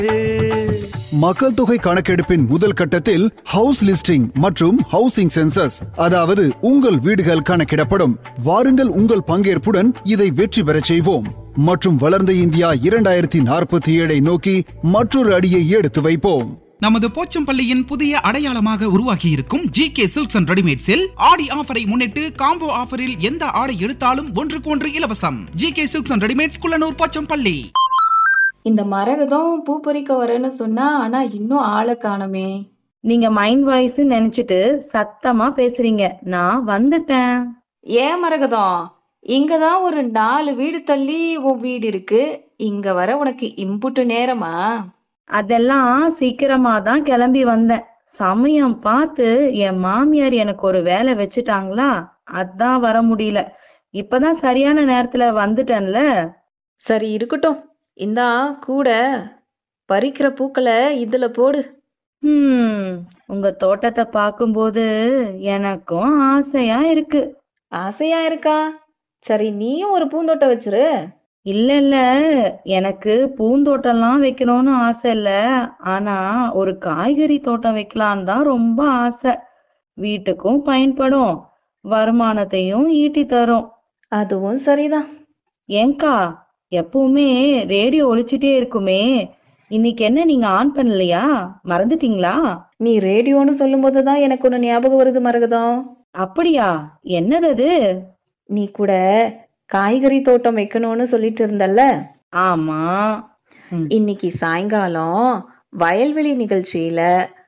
மக்கள் தொகை கணக்கெடுப்பின் முதல் கட்டத்தில் ஹவுஸ் லிஸ்டிங் மற்றும் ஹவுசிங் சென்சஸ் அதாவது உங்கள் வீடுகள் கணக்கிடப்படும் வாருங்கள் உங்கள் பங்கேற்புடன் இதை வெற்றி பெறச் செய்வோம் மற்றும் வளர்ந்த இந்தியா இரண்டாயிரத்தி நாற்பத்தி ஏழை நோக்கி மற்றொரு அடியை எடுத்து வைப்போம் நமது போச்சம்பள்ளியின் புதிய அடையாளமாக உருவாகி இருக்கும் ஜி கே சில்க்ஸ் அண்ட் ரெடிமேட்ஸில் ஆடி ஆஃபரை முன்னிட்டு காம்போ ஆஃபரில் எந்த ஆடை எடுத்தாலும் ஒன்றுக்கு ஒன்று இலவசம் G K silks and readymades Kullanur Pochampalli இந்த மரகதம் பூ பறிக்க வரேன்னு சொன்னா ஆனா இன்னும் ஆளை காணோமே நீங்க மைண்ட் வாய்ஸ் நினைச்சிட்டு சத்தமா பேசுறீங்க நான் வந்துட்டேன் ஏன் மரகதம் இங்கதான் ஒரு நாலு வீடு தள்ளி உன் வீடு இருக்கு இங்க வர உனக்கு இம்புட்டு நேரமா அதெல்லாம் சீக்கிரமா தான் கிளம்பி வந்தேன் சமயம் பார்த்து என் மாமியார் எனக்கு ஒரு வேலை வச்சுட்டாங்களா அதான் வர முடியல இப்பதான் சரியான நேரத்துல வந்துட்டேன்ல சரி இருக்கட்டும் இந்தா கூட பறிக்கிற பூக்களை இதுல போடு ஹம் உங்க தோட்டத்தை பார்க்கும்போது எனக்கும் ஆசையா இருக்கு ஆசையா இருக்கா சரி நீயும் ஒரு பூந்தோட்டம் வச்சிரு இல்ல இல்ல எனக்கு பூந்தோட்டம்லாம் வைக்கணும்னு ஆசை இல்ல ஆனா ஒரு காய்கறி தோட்டம் வைக்கலான்னு தான் ரொம்ப ஆசை வீட்டுக்கும் பயன்படும் வருமானத்தையும் ஈட்டி தரும் அதுவும் சரிதான் ஏங்கா எப்பவுமே ரேடியோ ஒலிச்சிட்டே இருக்குமே இன்னைக்கு என்ன நீங்க ஆன் பண்ணலையா மறந்துட்டீங்களா நீ ரேடியோன்னு சொல்லும்போது தான் எனக்கு ஒண்ணு ஞாபகம் வருது மரகதம் அப்படியா என்னது அது நீ கூட காய்கறி தோட்டம் வைக்கணும்னு சொல்லிட்டு இருந்தல்ல ஆமா ம். இன்னைக்கு சாயங்காலம் வயல்வெளி நிகழ்ச்சியில